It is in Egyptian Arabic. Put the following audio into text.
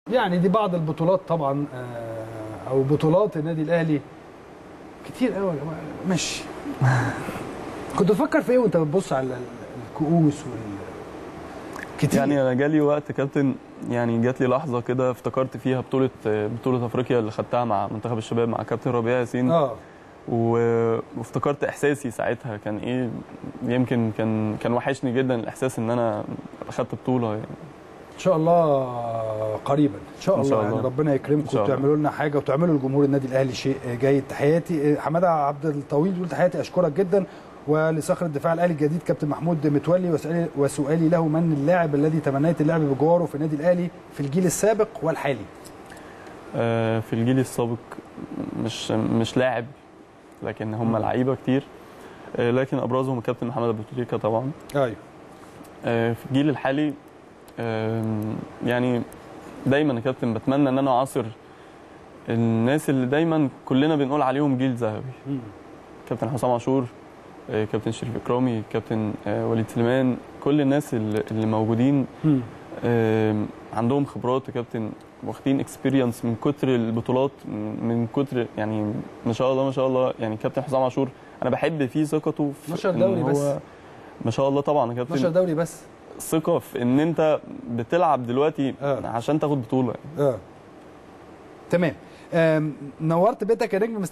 يعني دي بعض البطولات طبعا آه، او بطولات النادي الاهلي كتير قوي يا جماعه ماشي كنت بتفكر في ايه وانت بتبص على ال- الكؤوس وال كتير يعني انا جالي وقت كابتن يعني جات لي لحظه كده افتكرت فيها بطوله بطوله افريقيا اللي خدتها مع منتخب الشباب مع كابتن ربيع ياسين اه و- وافتكرت احساسي ساعتها كان ايه يمكن كان كان وحشني جدا الاحساس ان انا اخدت بطوله يعني ان شاء الله قريبا ان شاء إن الله, شاء يعني الله. ربنا إن يكرمكم شاء الله. وتعملوا لنا حاجه وتعملوا لجمهور النادي الاهلي شيء جيد تحياتي حماده عبد الطويل بيقول تحياتي اشكرك جدا ولصخر الدفاع الاهلي الجديد كابتن محمود متولي وسؤالي وسؤالي له من اللاعب الذي تمنيت اللعب بجواره في النادي الاهلي في الجيل السابق والحالي آه، في الجيل السابق مش مش لاعب لكن هم لعيبه كتير آه، لكن ابرزهم الكابتن محمد ابو تريكه طبعا ايوه آه، في الجيل الحالي آم، يعني دايما يا كابتن بتمنى ان انا اعاصر الناس اللي دايما كلنا بنقول عليهم جيل ذهبي كابتن حسام عاشور آه، كابتن شريف اكرامي كابتن آه، وليد سليمان كل الناس اللي اللي موجودين آم، عندهم خبرات يا كابتن واخدين اكسبيرينس من كتر البطولات من من كتر يعني ما شاء الله ما شاء الله يعني كابتن حسام عاشور انا بحب فيه ثقته في 12 إن دوري هو- بس. ما شاء الله طبعا يا 12 كابتن دوري بس ثقه في ان انت بتلعب دلوقتي آه. عشان تاخد بطوله اه تمام آم، نورت بيتك يا نجم